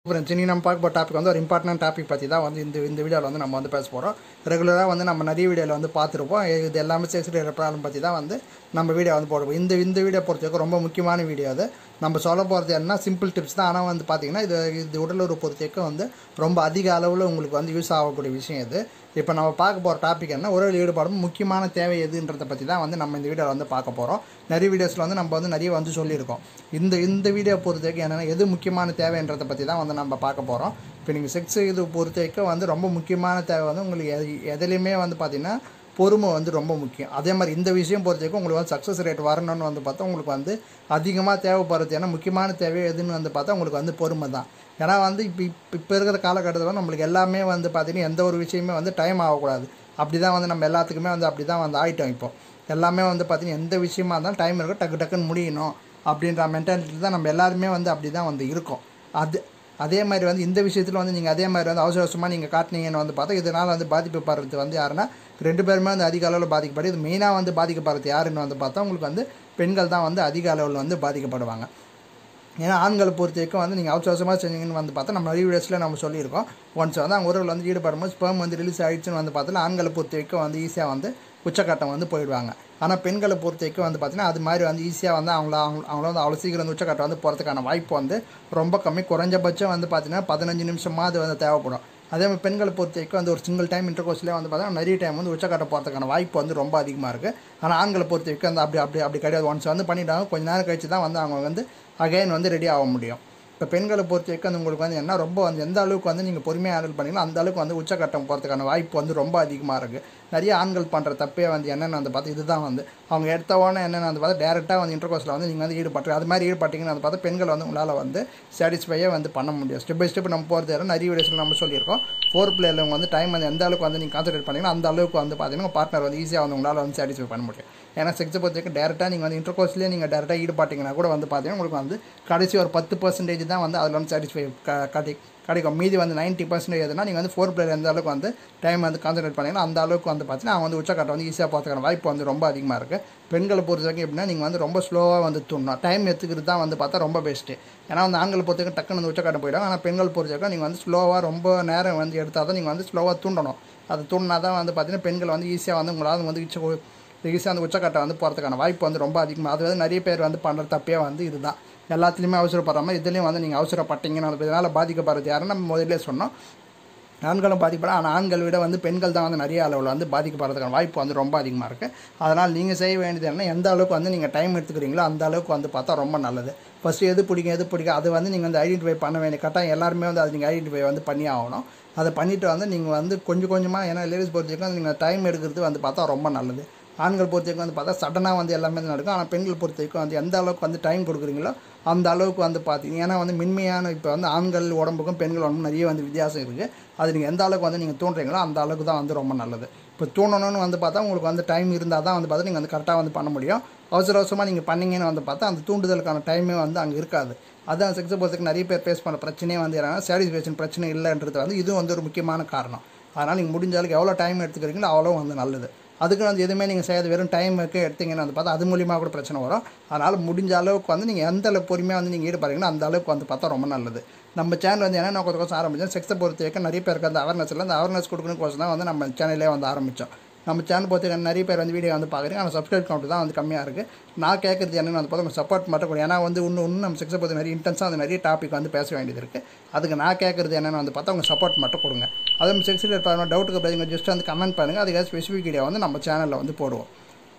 friends இனி நம்ம பார்க்க போகிற டாபிக் வந்து ஒரு இம்பார்ட்டன்ட் டாபிக் பற்றி தான் வந்து இந்த இந்த வீடியோவில் வந்து நம்ம வந்து பேச போகிறோம் ரெகுலராக வந்து நம்ம நிறைய வீடியோவில் வந்து பார்த்துருப்போம் இது எல்லாமே செக்ஸுடைய ப்ராப்ளம் பற்றி தான் வந்து நம்ம வீடியோ வந்து போடுவோம் இந்த இந்த வீடியோ பொறுத்தவரைக்கும் ரொம்ப முக்கியமான வீடியோ அது நம்ம சொல்ல போகிறது என்ன சிம்பிள் டிப்ஸ் தான் ஆனால் வந்து பார்த்திங்கன்னா இது இது உடல் உறவு பொறுத்தவரைக்கும் வந்து ரொம்ப அதிக அளவில் உங்களுக்கு வந்து யூஸ் ஆகக்கூடிய விஷயம் இது இப்போ நம்ம பார்க்க போகிற டாபிக் என்ன உறவில் ஈடுபாடும் முக்கியமான தேவை எதுன்றதை பற்றி தான் வந்து நம்ம இந்த வீடியோவில் வந்து பார்க்க போகிறோம் நிறைய வீடியோஸில் வந்து நம்ம வந்து நிறைய வந்து சொல்லியிருக்கோம் இந்த இந்த வீடியோ பொறுத்த வரைக்கும் என்னென்னா எது முக்கியமான தேவைன்றதை பற்றி தான் வந்து நம்ம பார்க்க போகிறோம் இப்போ நீங்கள் செக்ஸ் இது பொறுத்த வரைக்கும் வந்து ரொம்ப முக்கியமான தேவை வந்து உங்களுக்கு எது எதுலேயுமே வந்து பார்த்திங்கன்னா பொறுமை வந்து ரொம்ப முக்கியம் அதே மாதிரி இந்த விஷயம் பொறுத்த வரைக்கும் உங்களுக்கு வந்து சக்ஸஸ் ரேட் வரணும்னு வந்து பார்த்தா உங்களுக்கு வந்து அதிகமாக தேவைப்படுறது ஏன்னா முக்கியமான தேவை எதுன்னு வந்து பார்த்தா உங்களுக்கு வந்து பொறுமை தான் ஏன்னா வந்து இப்போ இப்போ இப்போ இருக்கிற காலகட்டத்தில் நம்மளுக்கு எல்லாமே வந்து பார்த்திங்கன்னா எந்த ஒரு விஷயமே வந்து டைம் ஆகக்கூடாது அப்படி தான் வந்து நம்ம எல்லாத்துக்குமே வந்து அப்படி தான் வந்து ஆகிட்டோம் இப்போ எல்லாமே வந்து பார்த்திங்கன்னா எந்த விஷயமா இருந்தாலும் டைம் இருக்கும் டக்கு டக்குன்னு முடியணும் அப்படின்ற மென்டாலிட்டி தான் நம்ம எல்லாருமே வந்து அப்படி தான் வந்து இருக்கோம் அது அதே மாதிரி வந்து இந்த விஷயத்தில் வந்து நீங்கள் அதே மாதிரி வந்து அவசர அவசரமாக நீங்கள் காட்டினீங்கன்னு வந்து பார்த்தா இதனால் வந்து பாதிக்கப்படுறது வந்து யாருன்னா ரெண்டு பேருமே வந்து அதிக அளவில் பாதிக்கப்படும் இது மெயினாக வந்து பாதிக்கப்படுறது யாருன்னு வந்து பார்த்தா உங்களுக்கு வந்து பெண்கள் தான் வந்து அதிக அளவில் வந்து பாதிக்கப்படுவாங்க ஏன்னா ஆண்களை பொறுத்த வரைக்கும் வந்து நீங்கள் அவசர அவசரமாக செஞ்சீங்கன்னு வந்து பார்த்தா நம்ம நிறைய வீடியோஸில் நம்ம சொல்லியிருக்கோம் ஒன்ஸ் வந்து அவங்க உறவில் வந்து ஈடுபடும்போது ஸ்பெர்ம் வந்து ரிலீஸ் ஆகிடுச்சுன்னு வந்து பார்த்தா ஆண்களை பொறுத்த வரைக்கும் வந்து ஈஸியாக வந்து உச்சக்கட்டம் வந்து போயிடுவாங்க ஆனால் பெண்களை பொறுத்த வரைக்கும் வந்து பார்த்தீங்கன்னா அது மாதிரி வந்து ஈஸியாக வந்து அவங்கள அவங்க அவங்கள வந்து அவ்வளோ சீக்கிரம் வந்து உச்சக்கட்டம் வந்து போகிறதுக்கான வாய்ப்பு வந்து ரொம்ப கம்மி குறைஞ்சபட்சம் வந்து பார்த்தீங்கன்னா பதினஞ்சு நிமிஷமாக அது வந்து தேவைப்படும் அதே மாதிரி பெண்களை பொறுத்த வரைக்கும் வந்து ஒரு சிங்கிள் டைம் இன்டர்கோர்ஸ்லேயே வந்து பார்த்தீங்கன்னா நிறைய டைம் வந்து உச்சக்கட்ட போகிறதுக்கான வாய்ப்பு வந்து ரொம்ப அதிகமாக இருக்குது ஆனால் ஆண்களை பொறுத்த வரைக்கும் அந்த அப்படி அப்படி அப்படி கிடையாது ஒன்ஸ் வந்து பண்ணிட்டாங்க கொஞ்ச நேரம் கழிச்சு தான் வந்து அவங்க வந்து அகைன் வந்து ரெடி ஆக முடியும் இப்போ பெண்களை பொறுத்த வரைக்கும் வந்து உங்களுக்கு வந்து என்ன ரொம்ப வந்து எந்த அளவுக்கு வந்து நீங்கள் பொறுமையாக ஹேண்டில் பண்ணீங்களோ அந்த அளவுக்கு வந்து உச்சக்கட்டம் போகிறதுக்கான வாய்ப்பு வந்து ரொம்ப அதிகமாக இருக்குது நிறைய ஆண்கள் பண்ணுற தப்பே வந்து என்னென்னு வந்து பார்த்து இதுதான் வந்து அவங்க எடுத்த உடனே என்னென்னு வந்து பார்த்தா டேரெக்டாக வந்து இன்டர்கோர்ஸில் வந்து நீங்கள் வந்து ஈடுபட்டு அது மாதிரி ஈடுபட்டீங்கன்னு வந்து பார்த்தா பெண்கள் வந்து உங்களால் வந்து சாட்டிஸ்ஃபையே வந்து பண்ண முடியும் ஸ்டெப் பை ஸ்டெப் நம்ம போகிறது யாரும் நிறைய வீடியோஸில் நம்ம சொல்லியிருக்கோம் ஃபோர் பிளேயில் வந்து டைம் வந்து எந்த அளவுக்கு வந்து நீங்கள் கான்சன்ட்ரேட் பண்ணீங்கன்னா அந்த அளவுக்கு வந்து பார்த்தீங்கன்னா பார்ட்னர் வந்து ஈஸியாக வந்து உங்களால் வந்து சாட்டிஸ்ஃபை பண்ண முடியும் ஏன்னா செக்ஸை பொறுத்த வரைக்கும் டேரெக்டாக நீங்கள் வந்து இன்டர்கோர்ஸ்லேயே நீங்கள் டேரெக்டாக ஈடுபட்டீங்கன்னா கூட வந்து பார்த்தீங்கன்னா உங்களுக்கு வந்து கடைசி ஒரு பத்து பர்சன்டேஜ் தான் வந்து அதில் வந்து சாட்டிஸ்ஃபை காட்டி கிடைக்கும் மீதி வந்து நைன்ட்டி பர்சன்டேஜ் எதுனா நீங்கள் வந்து ஃபோர் பிளேயர் எந்த அளவுக்கு வந்து டைம் வந்து கான்சன்ட்ரேட் பண்ணிங்கன்னா அந்த அளவுக்கு வந்து பார்த்தீங்கன்னா அவங்க வந்து உச்சக்கட்டம் வந்து ஈஸியாக போகிறதுக்கான வாய்ப்பு வந்து ரொம்ப அதிகமாக இருக்குது பெண்களை பொறுத்த வரைக்கும் எப்படின்னா நீங்கள் வந்து ரொம்ப ஸ்லோவாக வந்து தூண்டணும் டைம் எடுத்துக்கிறது தான் வந்து பார்த்தா ரொம்ப பெஸ்ட்டு ஏன்னா வந்து ஆண்களை பொறுத்த வரைக்கும் டக்குன்னு வந்து உச்சக்கட்டம் போயிடும் ஆனால் பெண்கள் பொறுத்த வரைக்கும் நீங்கள் வந்து ஸ்லோவாக ரொம்ப நேரம் வந்து எடுத்தால் தான் நீங்கள் வந்து ஸ்லோவாக தூண்டணும் அது தூண்டினா தான் வந்து பார்த்தீங்கன்னா பெண்கள் வந்து ஈஸியாக வந்து உங்களால் வந்து உச்ச ஈஸியாக அந்த உச்சக்கட்டை வந்து போகிறதுக்கான வாய்ப்பு வந்து ரொம்ப அதிகமாக அது வந்து நிறைய பேர் வந்து பண்ணுற தப்பே வந்து இதுதான் எல்லாத்துலேயுமே அவசரப்படுற மாதிரி இதுலேயும் வந்து நீங்கள் அவசரப்பட்டீங்கன்னு இதனால் பாதிக்கப்படுறது யாருன்னு நம்ம முதல்ல சொன்னோம் ஆண்களும் பாதிக்கப்படும் ஆனால் ஆண்கள் விட வந்து பெண்கள் தான் வந்து நிறைய அளவில் வந்து பாதிக்கப்படுறதுக்கான வாய்ப்பு வந்து ரொம்ப அதிகமாக இருக்குது அதனால் நீங்கள் செய்ய வேண்டியது என்ன எந்த அளவுக்கு வந்து நீங்கள் டைம் எடுத்துக்கிறீங்களோ அந்த அளவுக்கு வந்து பார்த்தா ரொம்ப நல்லது ஃபஸ்ட்டு எது பிடிக்கும் எது பிடிக்கும் அது வந்து நீங்கள் வந்து ஐடென்டிஃபை பண்ண வேண்டிய கட்டாயம் எல்லாருமே வந்து அது நீங்கள் ஐடென்டிஃபை வந்து பண்ணி ஆகணும் அதை பண்ணிவிட்டு வந்து நீங்கள் வந்து கொஞ்சம் கொஞ்சமாக ஏன்னா லேடிஸ் பொறுத்த வரைக்கும் நீங்கள் டைம் எடுக்கிறது வந்து பார்த்தா ரொம்ப நல்லது ஆண்கள் பொறுத்த வரைக்கும் வந்து பார்த்தா சடனாக வந்து எல்லாமே நடக்கும் ஆனால் பெண்கள் பொறுத்த வரைக்கும் வந்து எந்த அளவுக்கு வந்து டைம் கொடுக்குறீங்களோ அந்த அளவுக்கு வந்து பார்த்தீங்க ஏன்னா வந்து மென்மையான இப்போ வந்து ஆண்கள் உடம்புக்கும் பெண்கள் உடம்புக்கும் நிறைய வந்து வித்தியாசம் இருக்குது அது நீங்கள் எந்த அளவுக்கு வந்து நீங்கள் தூண்டுறீங்களோ அந்த அளவுக்கு தான் வந்து ரொம்ப நல்லது இப்போ தூண்டணும்னு வந்து பார்த்தா உங்களுக்கு வந்து டைம் இருந்தால் தான் வந்து பார்த்தா நீங்கள் வந்து கரெக்டாக வந்து பண்ண முடியும் அவசர அவசரமாக நீங்கள் பண்ணீங்கன்னு வந்து பார்த்தா அந்த தூண்டுதலுக்கான டைமே வந்து அங்கே இருக்காது அதான் செக்ஸை பொறுத்தவரைக்கும் நிறைய பேர் ஃபேஸ் பண்ணுற பிரச்சனையே வந்து என்னன்னா சாட்டிஸ்ஃபேக்ஷன் பிரச்சனை இல்லைன்றது வந்து இதுவும் வந்து ஒரு முக்கியமான காரணம் அதனால் நீங்கள் முடிஞ்ச அளவுக்கு எவ்வளோ டைம் எடுத்துக்கிறீங்களோ அவ்வளோ வந்து நல்லது அதுக்கு வந்து எதுவுமே நீங்கள் செய்யாத வெறும் டைமுக்கு எடுத்தீங்கன்னு வந்து பார்த்தா அது மூலியமாக கூட பிரச்சனை வரும் அதனால் முடிஞ்ச அளவுக்கு வந்து நீங்கள் எந்த அளவுக்கு பொறுமையாக வந்து நீங்கள் ஈடுபடுறீங்களோ அந்த அளவுக்கு வந்து பார்த்தா ரொம்ப நல்லது நம்ம சேனல் வந்து என்ன நோக்கத்தை கோசம் ஆரம்பித்தோம் செக்ஸை பொறுத்த வரைக்கும் நிறைய பேருக்கு அந்த அவேர்னஸ் இல்லை அந்த அவேர்னஸ் கொடுக்கணும் கோசம் தான் வந்து நம்ம சேனலே வந்து ஆரம்பித்தோம் நம்ம சேனல் பொறுத்த நிறைய பேர் வந்து வீடியோ வந்து பார்க்குறீங்க ஆனால் சப்ஸ்கிரைப் கவுண்ட் தான் வந்து கம்மியாக இருக்குது நான் கேட்குறது என்னென்னு வந்து பார்த்தா சப்போர்ட் மட்டும் கூட ஏன்னா வந்து இன்னும் இன்னும் நம்ம செக்ஸை பொறுத்த நிறைய இன்டென்ஸாக வந்து நிறைய டாபிக் வந்து பேச வேண்டியது இருக்குது அதுக்கு நான் கேட்குறது என்னென்னு வந்து பார்த்தா உங்கள் சப்போர்ட் மட்டும் கொடுங்க அதே மாதிரி செக்ஸ் ரிலேட்டட் டவுட்டுக்கு பதில் ஜஸ்ட் வந்து கமெண்ட் பண்ணுங்கள் அதுக்காக ஸ்பெசிஃபிக் வீடியோ வந்து நம்ம சேனலில் வந்து போடுவோம்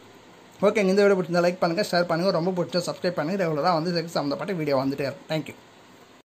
ஓகே இந்த வீடியோ பிடிச்சிருந்தா லைக் பண்ணுங்கள் ஷேர் பண்ணுங்கள் ரொம்ப பிடிச்சா சப்ஸ்கிரைப் பண்ணுங்கள் ரெகுலராக வந்து செக்ஸ் சம்மந்தப்பட்ட வீடியோ வந்துட்டே இருக்கும் தேங்க்யூ